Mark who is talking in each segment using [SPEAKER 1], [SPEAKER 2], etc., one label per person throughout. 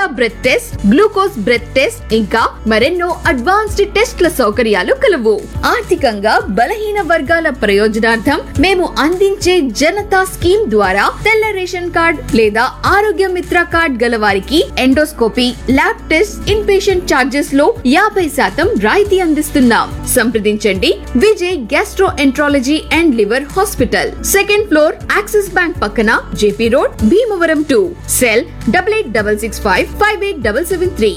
[SPEAKER 1] sugar breath test glucose breath test ఇంకా మరెన్నో advanced టెస్ట్ల సౌకర్యాలు కలవు ఆర్థికంగా బలహీన వర్గాల ప్రయోజనార్థం మేము అందించే జనతా స్కీమ్ ద్వారా తెల్ల రేషన్ కార్డ్ లేదా ఆరోగ్య మిత్ర కార్డ్ గల వారికి endoscopy lab test inpatient charges లో యాభై శాతం రాయితీ అందిస్తున్నాం సంప్రదించండి Vijay gastroenterology and liver hospital second floor Axis bank పక్కన JP road Bhimavaram two cell double eight double six five five eight double seven three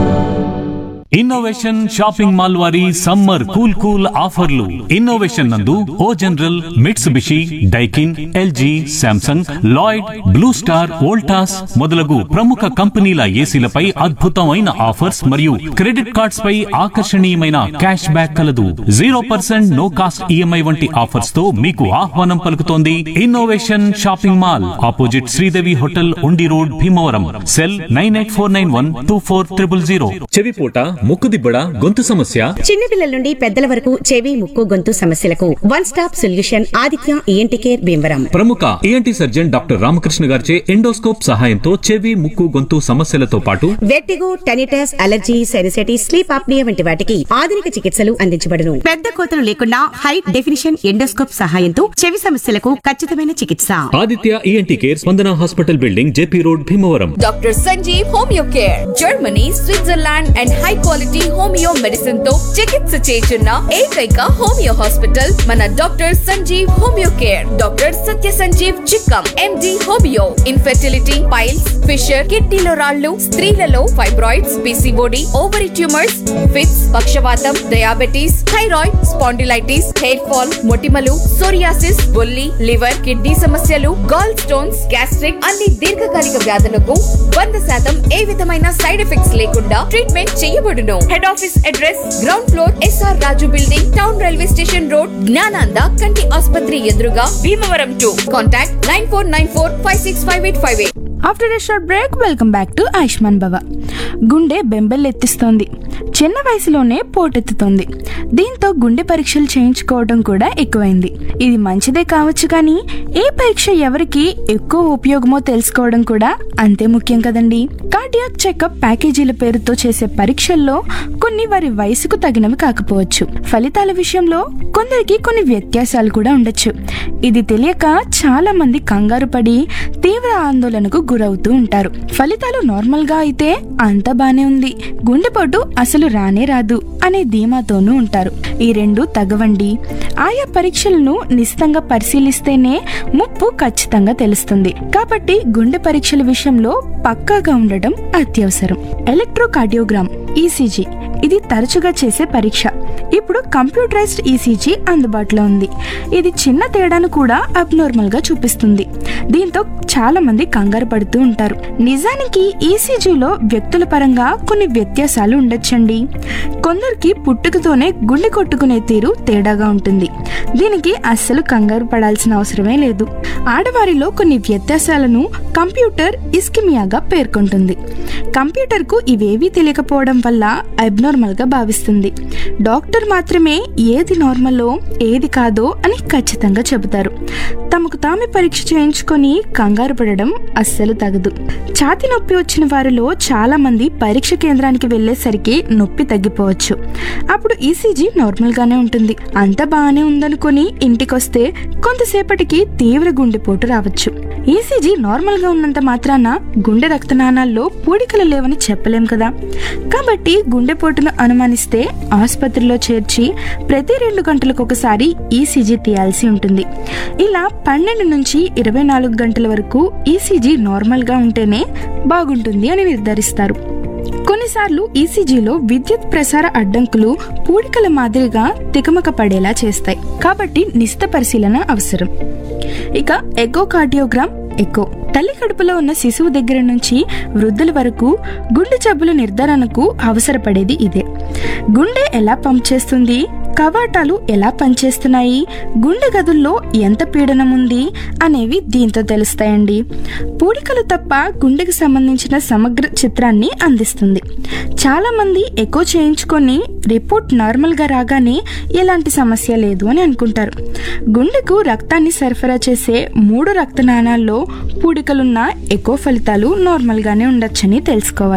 [SPEAKER 2] innovation shopping mall వారి summer cool cool ఆఫర్లు innovation నందు O General Mitsubishi Daikin LG Samsung Lloyd Blue Star Voltas మొదలగు ప్రముఖ కంపెనీల ఏసీలపై అద్భుతమైన offers మరియు credit cards పై ఆకర్షణీయమైన క్యాష్ బ్యాక్ కలదు zero percent no cost EMI వంటి ఆఫర్స్ తో మీకు ఆహ్వానం పలుకుతోంది innovation shopping mall opposite Sridevi hotel Undi road Bhimavaram cell nine eight four nine one two four triple zero చెవిపూట ముక్కుదిబ్బడ గొంతు సమస్య
[SPEAKER 3] చిన్నపిల్లల నుండి పెద్దల వరకు చెవి ముక్కు గొంతు సమస్యలకు one stop solution Aditya ENT care Bhimavaram
[SPEAKER 2] ప్రముఖ ఏఎన్టీ సర్జన్ డాక్టర్ రామకృష్ణ గారిచే ఎండోస్కోప్ సహాయంతో చెవి ముక్కు గొంతు సమస్యలతో పాటు
[SPEAKER 3] vertigo tinnitus allergy sinusitis sleep apnoea వంటి వాటికి ఆధునిక చికిత్సలు అందించబడును పెద్ద కోతలు లేకుండా హై డెఫినిషన్ ఎండోస్కోప్ సహాయంతో చెవి సమస్యలకు ఖచ్చితమైన చికిత్స
[SPEAKER 2] Aditya ENT care Spandana hospital building JP road Bhimavaram
[SPEAKER 1] doctor Sanjeev homeo care Germany Switzerland and high quality homeo medicine తో చికిత్స చేస్తున్న ఏకైక హోమియో హాస్పిటల్ మన doctor Sanjeev homeo care doctor Satya Sanjeev Chikkam MD homeo infertility piles fissure కిడ్నీలో రాళ్లు స్త్రీలలో fibroids PCOD ovary tumours fits పక్షవాతం diabetes thyroid spondylitis hair fall మొటిమలు సోరియాసిస్ బొల్లి లివర్ కిడ్నీ సమస్యలు గాల్ స్టోన్స్ గ్యాస్ట్రిక్ అన్ని దీర్ఘకాలిక వ్యాధులకు వంద శాతం ఏ విధమైన సైడ్ ఎఫెక్ట్స్ లేకుండా ట్రీట్మెంట్ చేయబడును head office address ground floor SR Raju building town railway station road Gnananda కంటి ఆసుపత్రి ఎదురుగా Bhimavaram two contact nine four nine four five six five eight five eight
[SPEAKER 4] after a short break welcome back to Ayushman Bhava గుండె బెంబెల్లెత్తిస్తోంది చిన్న వయసులోనే పోటెత్తుతోంది దీంతో గుండె పరీక్షలు చేయించుకోవడం కూడా ఎక్కువైంది ఇది మంచిదే కావచ్చు కానీ ఏ పరీక్ష ఎవరికి ఎక్కువ ఉపయోగమో తెలుసుకోవడం కూడా అంతే ముఖ్యం కదండి కార్డియాక్ చెకప్ ప్యాకేజీల పేరుతో చేసే పరీక్షల్లో కొన్ని వారి వయసుకు తగినవి కాకపోవచ్చు ఫలితాల విషయంలో కొందరికి కొన్ని వ్యత్యాసాలు కూడా ఉండొచ్చు ఇది తెలియక చాలా మంది కంగారు పడి తీవ్ర ఆందోళనకు గురవుతూ ఉంటారు ఫలితాలు నార్మల్ గా అయితే అంతా బానే ఉంది గుండెపోటు అసలు రానే రాదు అనే ధీమాతోనూ ఉంటారు ఈ రెండు తగవండి ఆయా పరీక్షలను నిశితంగా పరిశీలిస్తేనే ముప్పు ఖచ్చితంగా తెలుస్తుంది కాబట్టి గుండె పరీక్షల విషయంలో పక్కాగా ఉండటం అత్యవసరం ఎలక్ట్రోకార్డియోగ్రామ్ ఈసీజీ ఇది తరచుగా చేసే పరీక్ష ఇప్పుడు కంప్యూటరైజ్డ్ ఈసీజీ అందుబాటులో ఉంది ఇది చిన్న తేడాను కూడా అబ్నార్మల్ గా చూపిస్తుంది దీంతో చాలా మంది కంగారు పడుతూ ఉంటారు నిజానికి ఈసీజీలో వ్యక్తుల పరంగా కొన్ని వ్యత్యాసాలు ఉండొచ్చండి కొందరికి పుట్టుకతోనే గుండె కొట్టుకునే తీరు తేడాగా ఉంటుంది దీనికి అస్సలు కంగారు పడాల్సిన అవసరమే లేదు ఆడవారిలో కొన్ని వ్యత్యాసాలను కంప్యూటర్ ఇస్కిమియాగా పేర్కొంటుంది కంప్యూటర్కు ఇవేవీ తెలియకపోవడం వల్ల అబ్నార్మల్ గా భావిస్తుంది డాక్టర్ మాత్రమే ఏది నార్మల్లో ఏది కాదో అని ఖచ్చితంగా చెబుతారు తమకు తామే పరీక్ష చేయించుకొని కంగారు పడడం అస్సలు తగదు ఛాతి నొప్పి వచ్చిన వారిలో చాలా మంది పరీక్ష కేంద్రానికి వెళ్ళేసరికి నొప్పి తగ్గిపోవచ్చు అప్పుడు ఈసీజీ నార్మల్ గానే ఉంటుంది అంత బాగానే ఉందనుకొని ఇంటికొస్తే కొంతసేపటికి తీవ్ర గుండెపోటు రావచ్చు ఈసీజీ నార్మల్ గా ఉన్నంత మాత్రాన గుండె రక్తనాళాల్లో పూడికలు లేవని చెప్పలేం కదా కాబట్టి గుండెపోటును అనుమానిస్తే ఆసుపత్రిలో చేర్చి ప్రతి రెండు గంటలకు ఒకసారి ఈసీజీ తీయాల్సి ఉంటుంది ఇలా పన్నెండు నుంచి ఇరవై నాలుగు గంటల వరకు ఈసీజీ నార్మల్ గా ఉంటేనే బాగుంటుంది అని నిర్ధారిస్తారు కొన్నిసార్లు ఈసీజీలో విద్యుత్ ప్రసార అడ్డంకులు పూడికల మాదిరిగా తికమక పడేలా చేస్తాయి కాబట్టి నిశిత పరిశీలన అవసరం ఇక ఎకోకార్డియోగ్రామ్ ఎకో తల్లి కడుపులో ఉన్న శిశువు దగ్గర నుంచి వృద్ధుల వరకు గుండె జబ్బుల నిర్ధారణకు అవసరపడేది ఇదే గుండె ఎలా పంప్ చేస్తుంది కవాటాలు ఎలా పనిచేస్తున్నాయి గుండె గదుల్లో ఎంత పీడనం ఉంది అనేవి దీంతో తెలుస్తాయండి పూడికలు తప్ప గుండెకి సంబంధించిన సమగ్ర చిత్రాన్ని అందిస్తుంది చాలా మంది ఎకో చేయించుకొని రిపోర్ట్ నార్మల్గా రాగానే ఎలాంటి సమస్య లేదు అని అనుకుంటారు గుండెకు రక్తాన్ని సరఫరా చేసే మూడు రక్తనాళాల్లో పూడికలున్న ఎకో ఫలితాలు నార్మల్గానే ఉండొచ్చని తెలుసుకోవాలి